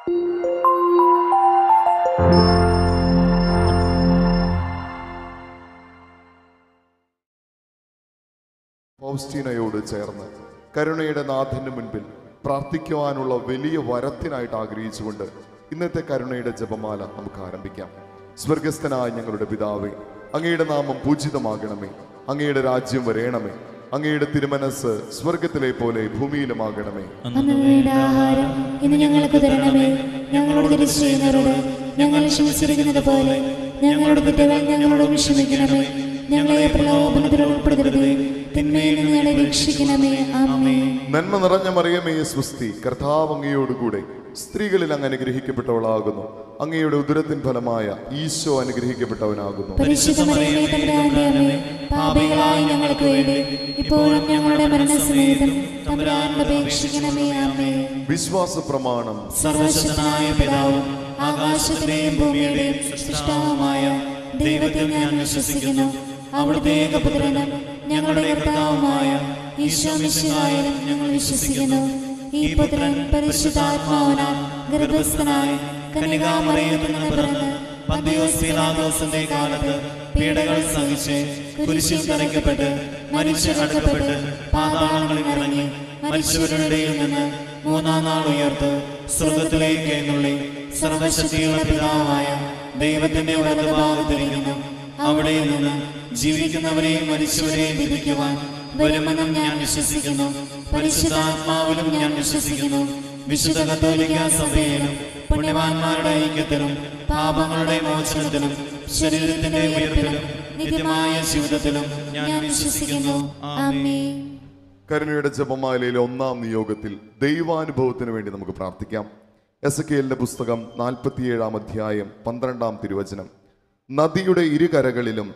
ഫൗസ്റ്റീനയോട് ചേർന്ന് കരുണയുടെ നാഥന്റെ മുൻപിൽ പ്രാർത്ഥിക്കുവാനുള്ള വലിയ വരത്തിനായിട്ട് ആഗ്രഹിച്ചുകൊണ്ട് ഇന്നത്തെ കരുണയുടെ ജപമാല നമുക്ക് ആരംഭിക്കാം സ്വർഗസ്ഥനായ ഞങ്ങളുടെ പിതാവേ അങ്ങയുടെ നാമം പൂജിതമാകണമേ അങ്ങയുടെ രാജ്യം വരേണമേ അങ്ങയുടെ തിരുമനസ് സ്വർഗത്തിലെ പോലെ ഭൂമിയിലുമാകണമേ അന്ന് വേണ്ട ആഹാരം ഇന്ന് ഞങ്ങൾക്ക് തരണമേ ഞങ്ങളോട് തിരിച്ചു ചെയ്യുന്നവരോട് ഞങ്ങൾ ക്ഷമിച്ചിരിക്കുന്നത് പോലെ ഞങ്ങളുടെ കുറ്റങ്ങൾ ഞങ്ങളോട് ക്ഷമിക്കണമേ ഞങ്ങളെ പ്രലോഭനത്തിൽ ഉൾപ്പെടുത്തരുതേ തിന്മയിൽ നിന്ന് ഞങ്ങളെ രക്ഷിക്കണമേ ആമേ നന്മ നിറഞ്ഞ മറിയമേ സ്വസ്തി കർത്താവ് അങ്ങയോടുകൂടെ സ്ത്രീകളിൽ അങ്ങ് അനുഗ്രഹിക്കപ്പെട്ടവളാകുന്നു അങ്ങയുടെ ഉദരത്തിൻ ഫലമായ ഈശോ അനുഗ്രഹിക്കപ്പെട്ടവനാകുന്നു പരിശുദ്ധ മറിയമേ തമ്പുരാന്റെ അമ്മേ പാപികളായ ഞങ്ങൾക്ക് വേണ്ടി ഇപ്പോഴും ഞങ്ങളുടെ മരണസമയത്തും തമ്പുരാനോട് അപേക്ഷിക്കണമേ ആമേ വിശ്വാസ പ്രമാണം സർവശക്തനായ പിതാവും ആകാശത്തിന്റെയും ഭൂമിയുടെയും സൃഷ്ടാവുമായ ദൈവത്തെ ഞാൻ വിശ്വസിക്കുന്നു അവിടുത്തെ ഏകപുത്രനും ഞങ്ങളുടെ കർത്താവുമായ ഈശോ മിശിഹായിലും ഞങ്ങൾ വിശ്വസിക്കുന്നു ഈ പുത്രൻ പരിശുദ്ധാത്മാവനാൽ ഗർഭസ്ഥനായ കന്യകാമറിയത്തിൽ നിന്ന് പിറന്ന് പന്തിയോസ് പീലാത്തോസിന്റെ കാലത്ത് പീഡകൾ സഹിച്ച് കുരിശിൽ തറയ്ക്കപ്പെട്ട് മരിച്ചു അടക്കപ്പെട്ട് പാതാളങ്ങളിൽ ഇറങ്ങി മരിച്ചവരുടെ ഇടയിൽ നിന്ന് മൂന്നാം നാൾ ഉയർത്ത് സ്വർഗത്തിലേക്ക് എന്നുള്ളി സർവശക്തിയുള്ള പിതാവായ ദൈവത്തിന്റെ വലതുഭാഗത്തിരിക്കുന്നു അവിടെ നിന്ന് ജീവിക്കുന്നവരെയും മരിച്ചവരെയും വിധിക്കുവാൻ വരുമെന്നും ഞാൻ വിശ്വസിക്കുന്നു പരിശുദ്ധാത്മാവിലും ഞാൻ വിശ്വസിക്കുന്നു വിശുദ്ധ കത്തോലിക്ക സഭയിലും പുണ്യവാന്മാരുടെ ഐക്യത്തിലും പാപങ്ങളുടെ മോചനത്തിലും ശരീരത്തിന്റെ ഉയർപ്പിലും നിത്യമായ ജീവിതത്തിലും ഞാൻ വിശ്വസിക്കുന്നു ആമേൻ കരുണയുടെ ജപമാലയിലെ ഒന്നാം നിയോഗത്തിൽ ദൈവാനുഭവത്തിന് വേണ്ടി നമുക്ക് പ്രാർത്ഥിക്കാം എസ് കെ എല്ലിന്റെ പുസ്തകം നാൽപ്പത്തിയേഴാം അധ്യായം പന്ത്രണ്ടാം തിരുവചനം നദിയുടെ ഇരുകരകളിലും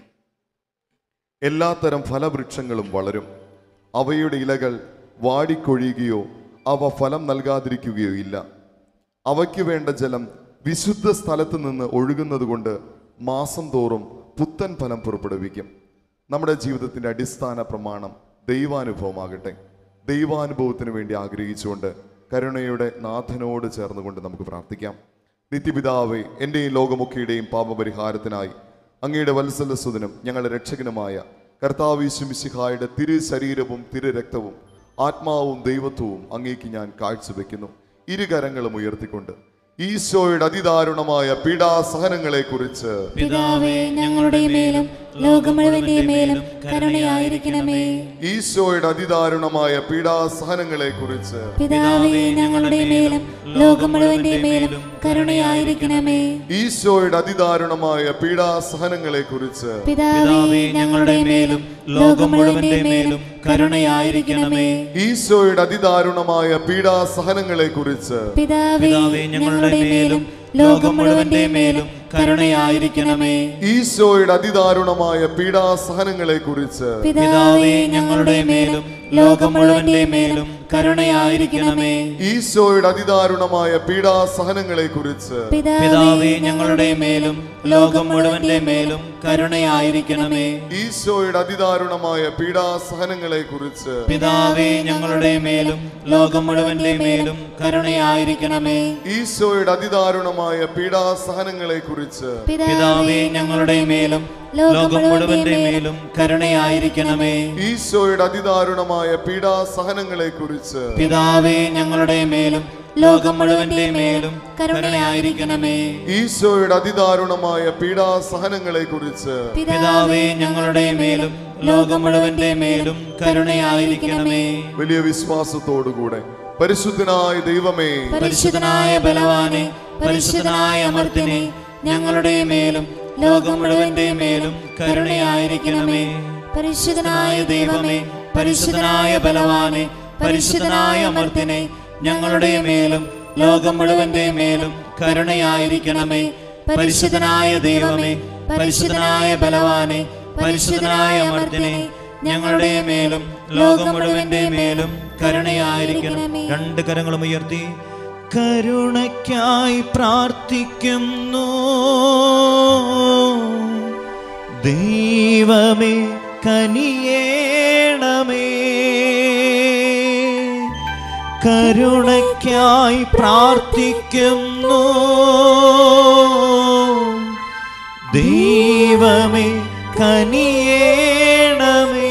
എല്ലാത്തരം ഫലവൃക്ഷങ്ങളും വളരും അവയുടെ ഇലകൾ വാടിക്കൊഴിയുകയോ അവ ഫലം നൽകാതിരിക്കുകയോ ഇല്ല അവയ്ക്ക് വേണ്ട ജലം വിശുദ്ധ സ്ഥലത്ത് നിന്ന് ഒഴുകുന്നത് കൊണ്ട് മാസം തോറും പുത്തൻ ഫലം പുറപ്പെടുവിക്കും നമ്മുടെ ജീവിതത്തിന്റെ അടിസ്ഥാന പ്രമാണം ദൈവാനുഭവമാകട്ടെ ദൈവാനുഭവത്തിന് വേണ്ടി ആഗ്രഹിച്ചുകൊണ്ട് കരുണയുടെ നാഥനോട് ചേർന്നുകൊണ്ട് നമുക്ക് പ്രാർത്ഥിക്കാം നിത്യപിതാവേ എൻ്റെയും ലോകമൊക്കെയുടെയും പാപപരിഹാരത്തിനായി അങ്ങയുടെ വത്സലസുതനും ഞങ്ങളുടെ രക്ഷകനുമായ കർത്താവിശുമിശിഹായുടെ തിരു ശരീരവും തിരു രക്തവും ആത്മാവും ദൈവത്വവും അങ്ങേക്ക് ഞാൻ കാഴ്ചവെക്കുന്നു ഇരുകരങ്ങളും ഉയർത്തിക്കൊണ്ട് ഈശോയുടെ അതിദാരുണമായ പീഡാസഹനങ്ങളെ കുറിച്ച് പിതാവേ ഞങ്ങളുടെ മേലും ലോകം മുഴുവന്റെ മേലും കരുണയായിരിക്കണമേ ഈശോയുടെ അതിദാരുണമായ പീഡാസഹനങ്ങളെ കുറിച്ച് പിതാവേ ഞങ്ങളുടെ മേലും ലോകം മുഴുവന്റെ മേലും കരുണയായിരിക്കണമേ ഈശോയുടെ അതിദാരുണമായ പീഡാസഹനങ്ങളെ കുറിച്ച് പിതാവേ ഞങ്ങളുടെ മേലും ലോകം മുഴുവന്റെ മേലും കരുണയായിരിക്കണമേ ഈശോയുടെ അതിദാരുണമായ പീഡാസഹനങ്ങളെ കുറിച്ച് പിതാവേ ഞങ്ങളുടെ മേലും ലോകം മുഴുവന്റെ മേലും കരുണയായിരിക്കണമേ ഈശോയുടെ അതിദാരുണമായ പീഡാസഹനങ്ങളെ കുറിച്ച് പിതാവേ ഞങ്ങളുടെ മേലും ലോകം മുഴുവന്റെ മേലും കരുണയായിരിക്കണമേ ഈശോയുടെ അതിദാരുണമായ പീഡാസഹനങ്ങളെ കുറിച്ച് പിതാവേ ഞങ്ങളുടെ മേലും ലോകം മുഴുവന്റെ മേലും കരുണയായിരിക്കണമേ ഈശോയുടെ അതിദാരുണമായ പീഡാസഹനങ്ങളെ കുറിച്ച് പിതാവേ ഞങ്ങളുടെ മേലും ലോകം മുഴുവന്റെ മേലും കരുണയായിരിക്കണമേ ഈശോയുടെ അതിദാരുണമായ പീഡാസഹനങ്ങളെ കുറിച്ച് പിതാവേ ഞങ്ങളുടെ മേലും ലോകം മുഴുവന്റെ മേലും കരുണയായിരിക്കണമേ ഈശോയുടെ അതിദാരുണമായ പീഡാസഹനങ്ങളെ കുറിച്ച് പിതാവേ ഞങ്ങളുടെ മേലും ലോകം മുഴുവന്റെ മേലും കരുണയായിരിക്കണമേ ഈശോയുടെ അതിദാരുണമായ പീഡാസഹനങ്ങളെ കുറിച്ച് പിതാവേ ഞങ്ങളുടെ മേലും ലോകം മുഴുവന്റെ മേലും കരുണയായിരിക്കണമേ വലിയ വിശ്വാസത്തോടുകൂടെ പരിശുദ്ധനായ ദൈവമേ പരിശുദ്ധനായ ബലവാനെ പരിശുദ്ധനായ അമർത്തിനെ ഞങ്ങളുടെ മേലും ലോകം മുഴുവന്റെ മേലും കരുണയായിരിക്കണമേ പരിശുദ്ധനായ ദൈവമേ പരിശുദ്ധനായ ബലവാനെ പരിശുദ്ധനായ അമർത്തിനെ ഞങ്ങളുടെ മേലും ലോകം മുഴുവന്റെ മേലും കരുണയായിരിക്കണമേ പരിശുദ്ധനായ ദൈവമേ പരിശുദ്ധനായ ബലവാനെ പരിശുദ്ധനായ അമർത്തിനെ ഞങ്ങളുടെ മേലും ലോകം മുഴുവന്റെ മേലും കരുണയായിരിക്കണമേ രണ്ട് കരങ്ങളും ഉയർത്തി കരുണയ്ക്കായി പ്രാർത്ഥിക്കുന്നു ദൈവമേ കനിയേണമേ കരുണയ്ക്കായി പ്രാർത്ഥിക്കുന്നു ദൈവമേ കനിയേണമേ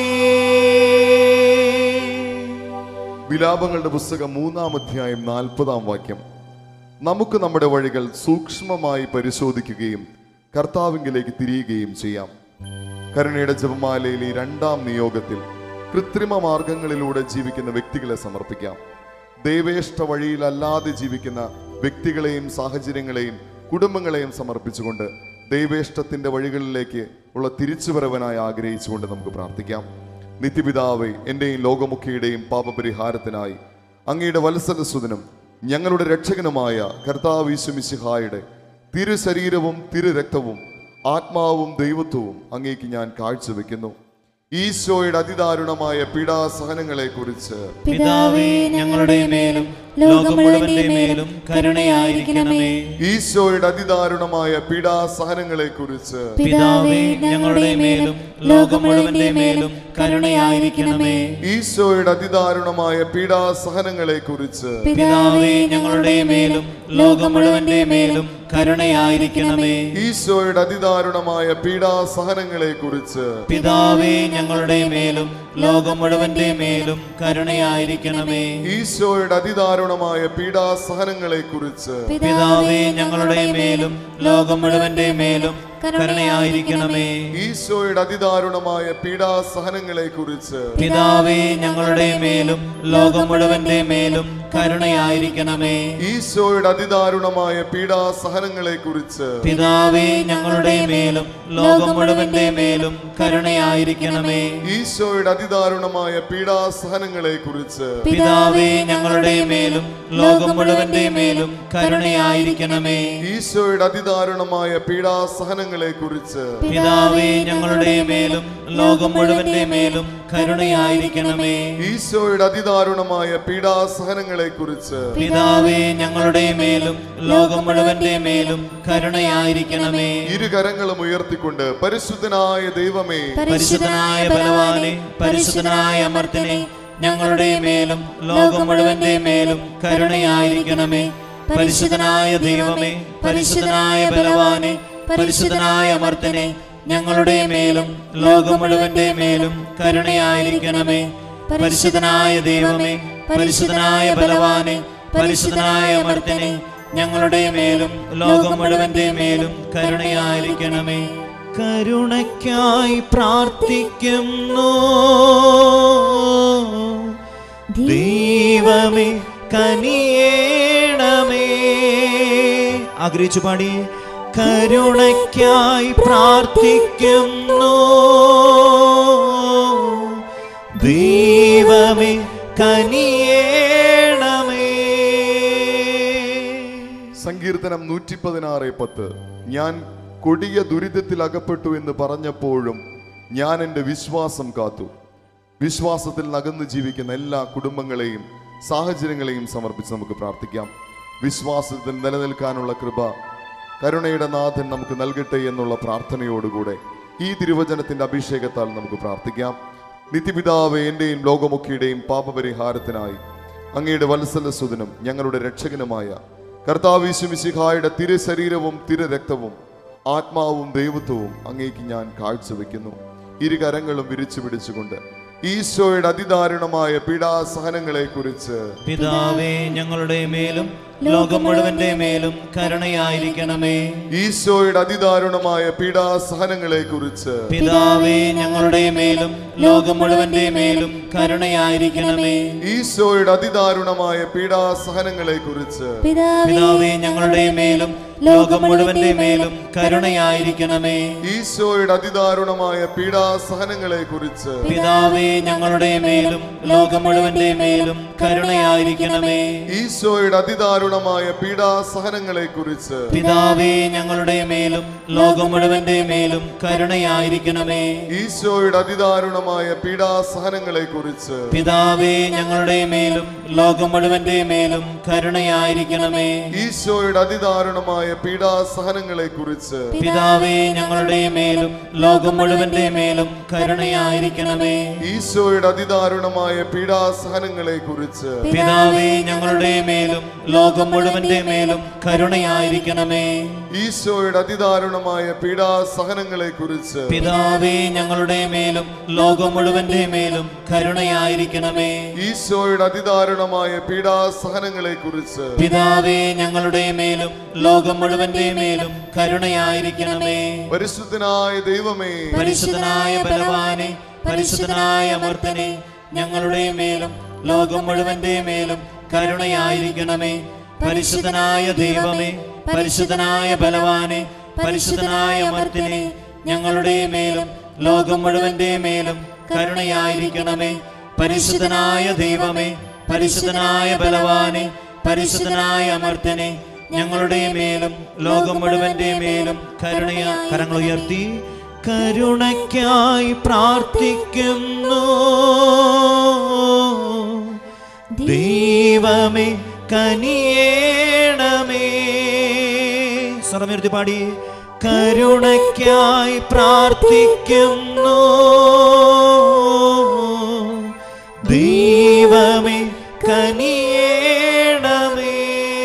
വിലാപങ്ങളുടെ പുസ്തകം മൂന്നാം അധ്യായം നാൽപ്പതാം വാക്യം നമുക്ക് നമ്മുടെ വഴികൾ സൂക്ഷ്മമായി പരിശോധിക്കുകയും കർത്താവിങ്കിലേക്ക് തിരിയുകയും ചെയ്യാം കരുണയുടെ ജപമാലയിലെ ഈ രണ്ടാം നിയോഗത്തിൽ കൃത്രിമ മാർഗങ്ങളിലൂടെ ജീവിക്കുന്ന വ്യക്തികളെ സമർപ്പിക്കാം ദൈവേഷ്ട വഴിയിലല്ലാതെ ജീവിക്കുന്ന വ്യക്തികളെയും സാഹചര്യങ്ങളെയും കുടുംബങ്ങളെയും സമർപ്പിച്ചുകൊണ്ട് ദൈവേഷ്ടത്തിന്റെ വഴികളിലേക്ക് ഉള്ള തിരിച്ചുവരവനായി ആഗ്രഹിച്ചുകൊണ്ട് നമുക്ക് പ്രാർത്ഥിക്കാം നിത്യപിതാവേ എന്റെയും ലോകമുഖിയുടെയും പാപപരിഹാരത്തിനായി അങ്ങയുടെ വത്സലസുതനും ഞങ്ങളുടെ രക്ഷകനുമായ കർത്താവ് ഈശ്വമിശിഹായുടെ തിരു ശരീരവും തിരു രക്തവും ആത്മാവും ദൈവത്വവും അങ്ങേക്ക് ഞാൻ കാഴ്ചവെക്കുന്നു ഈശോയുടെ അതിദാരുണമായ പീഡാസഹനങ്ങളെ കുറിച്ച് പിതാവേ ഞങ്ങളുടെ മേലും ലോകം മുഴുവന്റെ മേലും കരുണയായിരിക്കണമേ ഈശോയുടെ അതിദാരുണമായ പീഡാസഹനങ്ങളെ കുറിച്ച് പിതാവേ ഞങ്ങളുടെ മേലും ലോകം മുഴുവന്റെ മേലും കരുണയായിരിക്കണമേ ഈശോയുടെ അതിദാരുണമായ പീഡാസഹനങ്ങളെ കുറിച്ച് പിതാവേ ഞങ്ങളുടെ മേലും ലോകം മുഴുവന്റെ മേലും കരുണയായിരിക്കണമേ ഈശോയുടെ അതിദാരുണമായ പീഡാസഹനങ്ങളെ കുറിച്ച് പിതാവേ ഞങ്ങളുടെ മേലും ലോകം മുഴുവന്റെ മേലും കരുണയായിരിക്കണമേ ഈശോയുടെ അതിദാരുണമായ പീഡാസഹനങ്ങളെ കുറിച്ച് പിതാവേ ഞങ്ങളുടെ മേലും ലോകം മുഴുവന്റെ മേലും കരുണയായിരിക്കണമേ ഈശോയുടെ അതിദാരുണമായ പീഡാസഹനങ്ങളെ കുറിച്ച് പിതാവേ ഞങ്ങളുടെ മേലും ലോകം മുഴുവന്റെ മേലും കരുണയായിരിക്കണമേ ഈശോയുടെ അതിദാരുണമായ പീഡാസഹനങ്ങളെ കുറിച്ച് പിതാവേ ഞങ്ങളുടെ മേലും ലോകം മുഴുവന്റെ മേലും കരുണയായിരിക്കണമേ ഈശോയുടെ അതിദാരുണമായ പീഡാസഹനങ്ങളെ കുറിച്ച് പിതാവേ ഞങ്ങളുടെ മേലും ലോകം മുഴുവന്റെ മേലും കരുണയായിരിക്കണമേ ഈശോയുടെ അതിദാരുണമായ പീഡാസഹനങ്ങളെ കുറിച്ച് പിതാവേ ഞങ്ങളുടെ മേലും ലോകം മുഴുവന്റെ മേലും കരുണയായിരിക്കണമേ ഈശോയുടെ അതിദാരുണമായ പീഡാസഹനങ്ങളെ കുറിച്ച് പിതാവേ ഞങ്ങളുടെ മേലും ലോകം മുഴുവന്റെ മേലും കരുണയായിരിക്കണമേ ഇരുകരങ്ങളും ഉയർത്തിക്കൊണ്ട് പരിശുദ്ധനായ ദൈവമേ പരിശുദ്ധനായ ബലവാനെ പരിശുദ്ധനായ അമർത്തിനെ ഞങ്ങളുടെ മേലും ലോകം മുഴുവന്റെ മേലും കരുണയായിരിക്കണമേ പരിശുദ്ധനായ ദൈവമേ പരിശുദ്ധനായ ബലവാനെ പരിശുദ്ധനായ അമർത്തിനെ ഞങ്ങളുടെ മേലും ലോകം മുഴുവന്റെ മേലും കരുണയായിരിക്കണമേ പരിശുദ്ധനായ ദൈവമേ പരിശുദ്ധനായ ബലവാനെ പരിശുദ്ധനായ അമർത്തിനെ ഞങ്ങളുടെ മേലും ലോകം മുഴുവന്റെ മേലും കരുണയായിരിക്കണമേ കരുണയ്ക്കായി പ്രാർത്ഥിക്കുന്നു ദൈവമേ കനിയേണമേ ആഗ്രഹിച്ചു പാടി കരുണയ്ക്കായി പ്രാർത്ഥിക്കുന്നു ദൈവമേ കനിയേണമേ സങ്കീർത്തനം നൂറ്റി പതിനാറ് പത്ത് ഞാൻ കൊടിയ ദുരിതത്തിൽ അകപ്പെട്ടു എന്ന് പറഞ്ഞപ്പോഴും ഞാൻ എൻ്റെ വിശ്വാസം കാത്തു വിശ്വാസത്തിൽ നകന്നു ജീവിക്കുന്ന എല്ലാ കുടുംബങ്ങളെയും സാഹചര്യങ്ങളെയും സമർപ്പിച്ച് നമുക്ക് പ്രാർത്ഥിക്കാം വിശ്വാസത്തിൽ നിലനിൽക്കാനുള്ള കൃപ കരുണയുടെ നാഥൻ നമുക്ക് നൽകട്ടെ എന്നുള്ള പ്രാർത്ഥനയോടുകൂടെ ഈ തിരുവചനത്തിന്റെ അഭിഷേകത്താൽ നമുക്ക് പ്രാർത്ഥിക്കാം നിത്യപിതാവ് എന്റെയും ലോകമുഖിയുടെയും പാപപരിഹാരത്തിനായി അങ്ങയുടെ വത്സലസുതനും ഞങ്ങളുടെ രക്ഷകനുമായ കർത്താവിശുമിശിഹായുടെ തിരു ശരീരവും തിരു രക്തവും ആത്മാവും ദൈവത്വവും അങ്ങേക്ക് ഞാൻ കാഴ്ചവെക്കുന്നു ഇരു കരങ്ങളും വിരിച്ചു പിടിച്ചുകൊണ്ട് ഈശോയുടെ അതിദാരുണമായ പീഡാസഹനങ്ങളെ കുറിച്ച് പിതാവേ ഞങ്ങളുടെ മേലും ലോകം മുഴുവന്റെ മേലും കരുണയായിരിക്കണമേ ഈശോയുടെ അതിദാരുണമായ പീഡാസഹനങ്ങളെ കുറിച്ച് പിതാവേ ഞങ്ങളുടെ മേലും ലോകം മുഴുവന്റെ മേലും കരുണയായിരിക്കണമേ ഈശോയുടെ അതിദാരുണമായ പീഡാസഹനങ്ങളെ കുറിച്ച് പിതാവേ ഞങ്ങളുടെ മേലും ലോകം മുഴുവന്റെ മേലും കരുണയായിരിക്കണമേ ഈശോയുടെ അതിദാരുണമായ പീഡാസഹനങ്ങളെ കുറിച്ച് പിതാവേ ഞങ്ങളുടെ മേലും ലോകം മുഴുവന്റെ മേലും കരുണയായിരിക്കണമേ ഈശോയുടെ അതിദാരുണമായ അതിദാരുണമായ പീഡാസഹനങ്ങളെ കുറിച്ച് പിതാവേ ഞങ്ങളുടെ മേലും ലോകം മുഴുവന്റെ മേലും കരുണയായിരിക്കണമേ ഈശോയുടെ അതിദാരുണമായ പീഡാസഹനങ്ങളെ കുറിച്ച് പിതാവേ ഞങ്ങളുടെ മേലും ലോകം മുഴുവന്റെ മേലും കരുണയായിരിക്കണമേ ഈശോയുടെ അതിദാരുണമായ പീഡാസഹനങ്ങളെ കുറിച്ച് പിതാവേ ഞങ്ങളുടെ മേലും ലോകം മുഴുവന്റെ മേലും കരുണയായിരിക്കണമേ ഈശോയുടെ അതിദാരുണമായ പീഡാസഹനങ്ങളെ കുറിച്ച് പിതാവേ ഞങ്ങളുടെ മേലും ലോകം മുഴുവന്റെ മേലും കരുണയായിരിക്കണമേ ഈശോയുടെ അതിദാരുണമായ പീഡാസഹനങ്ങളെ കുറിച്ച് പിതാവേ ഞങ്ങളുടെ മേലും ലോകം മുഴുവന്റെ മേലും കരുണയായിരിക്കണമേ ഈശോയുടെ അതിദാരുണമായ പീഡാസഹനങ്ങളെ കുറിച്ച് പിതാവേ ഞങ്ങളുടെ മേലും ലോകം മുഴുവന്റെ മേലും കരുണയായിരിക്കണമേ പരിശുദ്ധനായ ദൈവമേ പരിശുദ്ധനായ ബലവാനെ പരിശുദ്ധനായ അമർത്തനെ ഞങ്ങളുടെ മേലും ലോകം മുഴുവന്റെ മേലും കരുണയായിരിക്കണമേ പരിശുദ്ധനായ ദൈവമേ പരിശുദ്ധനായ ബലവാനെ പരിശുദ്ധനായ അമർത്തിനെ ഞങ്ങളുടെ മേലും ലോകം മുഴുവന്റെ മേലും കരുണയായിരിക്കണമേ പരിശുദ്ധനായ ദൈവമേ പരിശുദ്ധനായ ബലവാനെ പരിശുദ്ധനായ അമർത്തനെ ഞങ്ങളുടെ മേലും ലോകം മുഴുവന്റെ മേലും കരുണയാ കരങ്ങൾ ഉയർത്തി കരുണയ്ക്കായി പ്രാർത്ഥിക്കുന്നു ദൈവമേ കനിയേണമേ സ്വരമുയർത്തി പാടി കരുണയ്ക്കായി പ്രാർത്ഥിക്കുന്നു ദൈവമേ കനിയേണമേ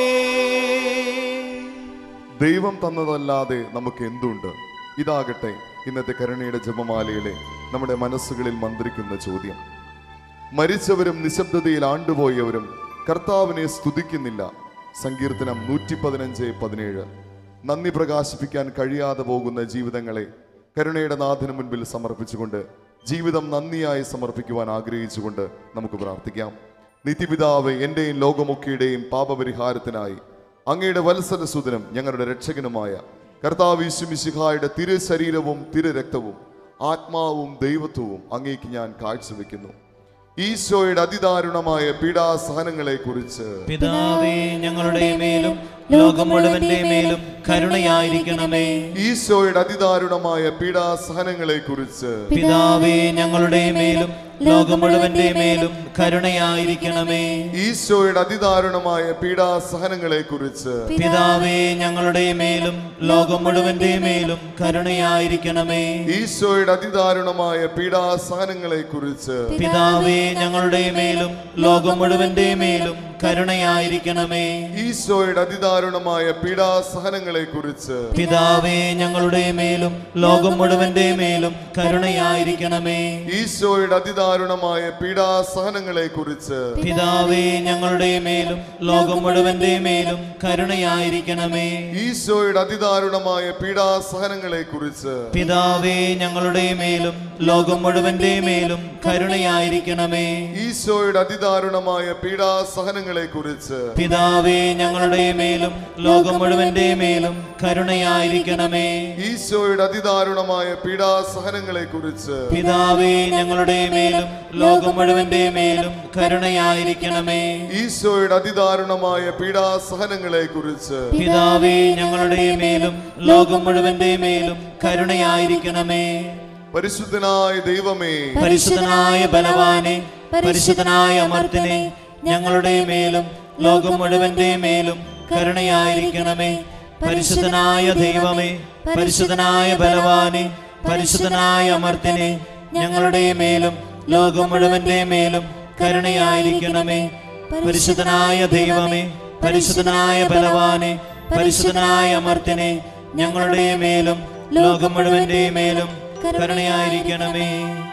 ദൈവം തന്നതല്ലാതെ നമുക്ക് എന്തുണ്ട് ഇതാകട്ടെ ഇന്നത്തെ കരുണയുടെ ജപമാലയിലെ നമ്മുടെ മനസ്സുകളിൽ മന്ത്രിക്കുന്ന ചോദ്യം മരിച്ചവരും നിശബ്ദതയിൽ ആണ്ടുപോയവരും കർത്താവിനെ സ്തുതിക്കുന്നില്ല സങ്കീർത്തനം നൂറ്റി പതിനഞ്ച് പതിനേഴ് നന്ദി പ്രകാശിപ്പിക്കാൻ കഴിയാതെ പോകുന്ന ജീവിതങ്ങളെ കരുണയുടെ നാഥന് മുൻപിൽ സമർപ്പിച്ചുകൊണ്ട് ജീവിതം നന്ദിയായി സമർപ്പിക്കുവാൻ ആഗ്രഹിച്ചുകൊണ്ട് നമുക്ക് പ്രാർത്ഥിക്കാം നിത്യപിതാവ് എന്റെയും ലോകമൊക്കെയുടെയും പാപപരിഹാരത്തിനായി അങ്ങയുടെ വത്സരസുതനും ഞങ്ങളുടെ രക്ഷകനുമായ കർത്താവ് യേശുമിശിഹായുടെ തിരു ശരീരവും തിരു രക്തവും ആത്മാവും ദൈവത്വവും അങ്ങേക്ക് ഞാൻ കാഴ്ചവെക്കുന്നു ഈശോയുടെ അതിദാരുണമായ പീഡാസഹനങ്ങളെ കുറിച്ച് പിതാവേ ഞങ്ങളുടെ മേലും ലോകം മുഴുവന്റെ മേലും കരുണയായിരിക്കണമേ ഈശോയുടെ അതിദാരുണമായ പീഡാസഹനങ്ങളെ കുറിച്ച് പിതാവേ ഞങ്ങളുടെ മേലും ലോകം മുഴുവന്റെ മേലും കരുണയായിരിക്കണമേ ഈശോയുടെ അതിദാരുണമായ പീഡാസഹനങ്ങളെ കുറിച്ച് പിതാവേ ഞങ്ങളുടെ മേലും ലോകം മുഴുവന്റെ മേലും കരുണയായിരിക്കണമേ ഈശോയുടെ അതിദാരുണമായ പീഡാസഹനങ്ങളെ കുറിച്ച് പിതാവേ ഞങ്ങളുടെ മേലും ലോകം മുഴുവന്റെ മേലും കരുണയായിരിക്കണമേ ഈശോയുടെ അതിദാരുണമായ പീഡാസഹനങ്ങളെ കുറിച്ച് പിതാവേ ഞങ്ങളുടെ മേലും ലോകം മുഴുവന്റെ മേലും കരുണയായിരിക്കണമേ ഈശോയുടെ അതിദാരുണമായ പീഡാസഹനങ്ങളെ കുറിച്ച് പിതാവേ ഞങ്ങളുടെ മേലും ലോകം മുഴുവന്റെ മേലും കരുണയായിരിക്കണമേ ഈശോയുടെ അതിദാരുണമായ പീഡാസഹനങ്ങളെ കുറിച്ച് പിതാവേ ഞങ്ങളുടെ മേലും ലോകം മുഴുവന്റെ മേലും കരുണയായിരിക്കണമേ ഈശോയുടെ അതിദാരുണമായ പീഡാസഹനങ്ങളെ കുറിച്ച് പിതാവേ ഞങ്ങളുടെ മേലും ലോകം മുഴുവന്റെ മേലും കരുണയായിരിക്കണമേ ഈശോയുടെ അതിദാരുണമായ പീഡാസഹനങ്ങളെ കുറിച്ച് പിതാവേ ഞങ്ങളുടെ മേലും ലോകം മുഴുവന്റെ മേലും കരുണയായിരിക്കണമേ ഈശോയുടെ അതിദാരുണമായ പീഡാസഹനങ്ങളെ കുറിച്ച് പിതാവേ ഞങ്ങളുടെ മേലും ലോകം മുഴുവന്റെ മേലും കരുണയായിരിക്കണമേ പരിശുദ്ധനായ ദൈവമേ പരിശുദ്ധനായ ബലവാനെ പരിശുദ്ധനായ അമർത്തിനെ ഞങ്ങളുടെ മേലും ലോകം മുഴുവന്റെ മേലും കരുണയായിരിക്കണമേ പരിശുദ്ധനായ ദൈവമേ പരിശുദ്ധനായ ബലവാനെ പരിശുദ്ധനായ അമർത്തിനെ ഞങ്ങളുടെ മേലും ലോകം മുഴുവന്റെ മേലും കരുണയായിരിക്കണമേ പരിശുദ്ധനായ ദൈവമേ പരിശുദ്ധനായ ബലവാനെ പരിശുദ്ധനായ അമർത്തിനെ ഞങ്ങളുടെ മേലും ലോകം മുഴുവന്റെ മേലും കരുണയായിരിക്കണമേ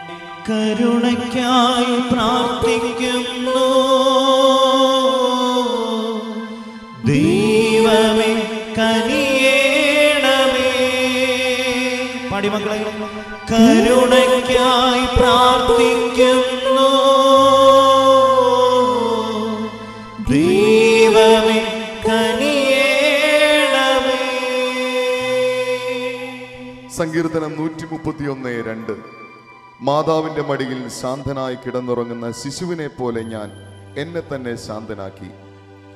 കരുണയ്ക്കായി പ്രാർത്ഥിക്കുന്നു ദൈവമേ കനിയേണമേ പാടി മക്കളെ കരുണയ്ക്കായി പ്രാർത്ഥിക്കുന്നു ദൈവമേ കനിയേണമേ സങ്കീർത്തനം നൂറ്റി മുപ്പത്തിയൊന്ന് രണ്ട് മാതാവിന്റെ മടിയിൽ ശാന്തനായി കിടന്നുറങ്ങുന്ന ശിശുവിനെ പോലെ ഞാൻ എന്നെ തന്നെ ശാന്തനാക്കി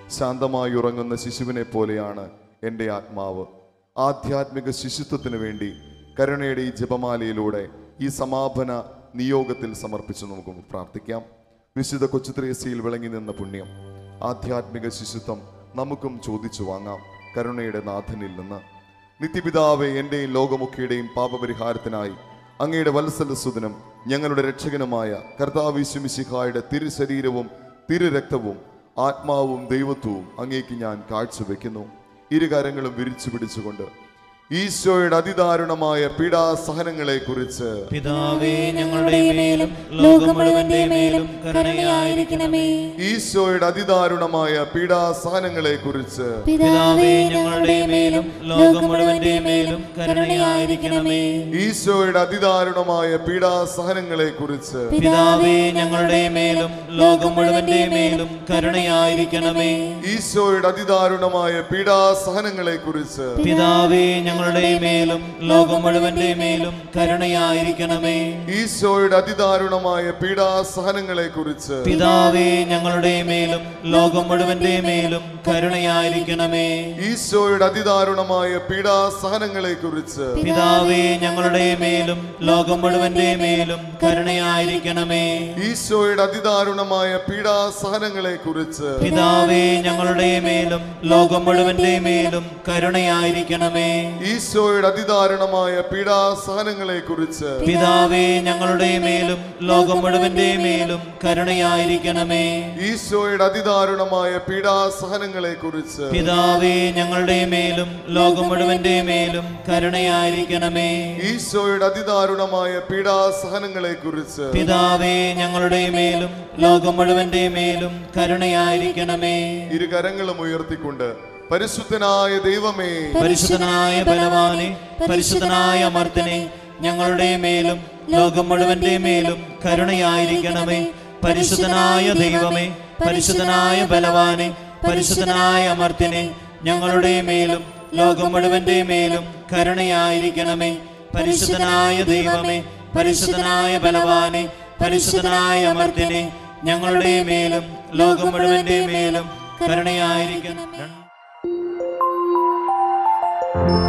ശാന്തമായി ഉറങ്ങുന്ന ശിശുവിനെ പോലെയാണ് എൻ്റെ ആത്മാവ് ആധ്യാത്മിക ശിശുത്വത്തിന് വേണ്ടി കരുണയുടെ ഈ ജപമാലയിലൂടെ ഈ സമാപന നിയോഗത്തിൽ സമർപ്പിച്ച് നമുക്ക് പ്രാർത്ഥിക്കാം വിശുദ്ധ കൊച്ചുത്രേസിയിൽ വിളങ്ങി നിന്ന പുണ്യം ആധ്യാത്മിക ശിശുത്വം നമുക്കും ചോദിച്ചു വാങ്ങാം കരുണയുടെ നാഥനിൽ നിന്ന് നിത്യപിതാവെ എൻ്റെയും ലോകമുഖിയുടെയും പാപപരിഹാരത്തിനായി അങ്ങയുടെ വത്സലസുതനും ഞങ്ങളുടെ രക്ഷകനുമായ കർത്താവിശ്വമിശിഹായുടെ തിരുശരീരവും തിരുരക്തവും ആത്മാവും ദൈവത്വവും അങ്ങേക്ക് ഞാൻ കാഴ്ചവെക്കുന്നു ഇരുകരങ്ങളും വിരിച്ചു പിടിച്ചുകൊണ്ട് ഈശോയുടെ അതിദാരുണമായ പീഡാസഹനങ്ങളെ കുറിച്ച് പിതാവേ ഞങ്ങളുടെ മേലും ലോകം മുഴുവന്റെ മേലും കരുണയായിരിക്കണമേ ഈശോയുടെ അതിദാരുണമായ പീഡാസഹനങ്ങളെ കുറിച്ച് പിതാവേ ഞങ്ങളുടെ മേലും ലോകം മുഴുവന്റെ മേലും കരുണയായിരിക്കണമേ ഈശോയുടെ അതിദാരുണമായ പീഡാസഹനങ്ങളെ കുറിച്ച് പിതാവേ ഞങ്ങളുടെ മേലും ലോകം മുഴുവന്റെ മേലും കരുണയായിരിക്കണമേ ഈശോയുടെ അതിദാരുണമായ പീഡാസഹനങ്ങളെ കുറിച്ച് പിതാവേ ഞങ്ങളുടെ മേലും ലോകം മുഴുവന്റെ മേലും കരുണയായിരിക്കണമേ ഈശോയുടെ അതിദാരുണമായ പീഡാസഹനങ്ങളെ കുറിച്ച് പിതാവേ ഞങ്ങളുടെ മേലും ലോകം മുഴുവന്റെ മേലും കരുണയായിരിക്കണമേ ഈശോയുടെ അതിദാരുണമായ പീഡാസഹനങ്ങളെ കുറിച്ച് പിതാവേ ഞങ്ങളുടെ മേലും ലോകം മുഴുവന്റെ മേലും കരുണയായിരിക്കണമേ ഈശോയുടെ അതിദാരുണമായ പീഡാസഹനങ്ങളെ കുറിച്ച് പിതാവേ ഞങ്ങളുടെ മേലും ലോകം മുഴുവന്റെ മേലും കരുണയായിരിക്കണമേ ഈശോയുടെ അതിദാരുണമായ പീഡാസഹനങ്ങളെ കുറിച്ച് പിതാവേ ഞങ്ങളുടെ മേലും ലോകം മുഴുവന്റെ മേലും കരുണയായിരിക്കണമേ ഈശോയുടെ അതിദാരുണമായ പീഡാസഹനങ്ങളെ കുറിച്ച് പിതാവേ ഞങ്ങളുടെ മേലും ലോകം മുഴുവന്റെ മേലും കരുണയായിരിക്കണമേ ഈശോയുടെ അതിദാരുണമായ പീഡാസഹനങ്ങളെ കുറിച്ച് പിതാവേ ഞങ്ങളുടെ മേലും ലോകം മുഴുവന്റെ മേലും കരുണയായിരിക്കണമേ ഇരുകരങ്ങളും ഉയർത്തിക്കൊണ്ട് പരിശുദ്ധനായ ദൈവമേ പരിശുദ്ധനായ ബലവാനെ പരിശുദ്ധനായ അമർത്തനെ ഞങ്ങളുടെ മേലും ലോകം മുഴുവന്റെ മേലും കരുണയായിരിക്കണമേ പരിശുദ്ധനായ ദൈവമേ പരിശുദ്ധനായ ബലവാനെ പരിശുദ്ധനായ അമർത്തനെ ഞങ്ങളുടെ മേലും ലോകം മുഴുവന്റെ മേലും കരുണയായിരിക്കണമേ പരിശുദ്ധനായ ദൈവമേ പരിശുദ്ധനായ ബലവാനെ പരിശുദ്ധനായ അമർത്തനെ ഞങ്ങളുടെ മേലും ലോകം മുഴുവന്റെ മേലും കരുണയായിരിക്കണം